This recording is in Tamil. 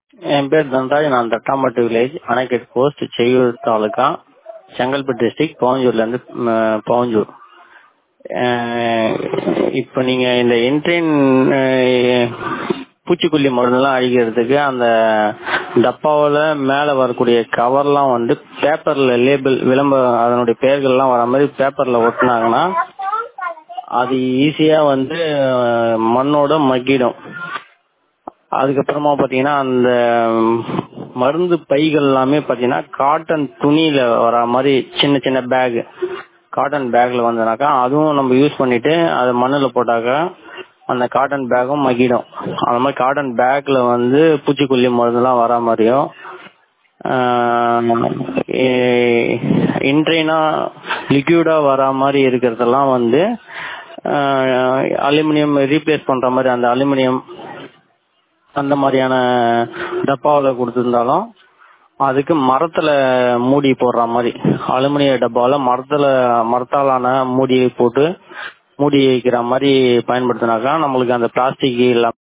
என் பேர் தன்ராஜ் நான் Thattampattu village Anaicut post Seyyur taluka Chengalpattu district பவஞ்சூர்ல இருந்து ம், பவஞ்சூர் அஹ், இப்ப நீங்க இந்த என்ட்ரின் பூச்சிக்கொல்லி மருந்தெல்லாம் அழிக்கிறதுக்கு அந்த டப்பாவுல மேல வரக்கூடிய கவர்லாம் வந்து பேப்பர்ல லேபிள் விளம்பரம் அதனுடைய பெயர்கள்லாம் வர மாதிரி பேப்பர்ல ஒட்டினாங்கன்னா அது ஈஸியா வந்து அஹ், மண்ணோட மக்கிடும் அதுக்கப்புறமா பாத்தீங்கன்னா அந்த மருந்து பைகள் எல்லாமே பாத்தீங்கன்னா காட்டன் துணியில வர மாதிரி சின்ன சின்ன பேக் காட்டன் பேக்ல வந்தனாக்கா அதுவும் நம்ம யூஸ் பண்ணிட்டு அதை மண்ணுல போட்டாக்கா அந்த காட்டன் பேக்கும் மக்கிடும் அந்த மாதிரி காட்டன் பேக்ல வந்து பூச்சிக்கொல்லி மருந்துலாம் வர மாதிரியும் இன்ட்ரைனா லிக்யூடா வர மாதிரி இருக்கிறதெல்லாம் வந்து அலுமினியம் ரீப்ளேஸ் பண்ற மாதிரி அந்த அலுமினியம் அந்த மாதிரியான டப்பாவில் கொடுத்துருந்தாலும் அதுக்கு மரத்துல மூடி போடுற மாதிரி அலுமினிய டப்பாவில் மரத்துல மரத்தாலான மூடியை போட்டு மூடி வைக்கிற மாதிரி பயன்படுத்தினாக்கா நம்மளுக்கு அந்த பிளாஸ்டிக் இல்லாம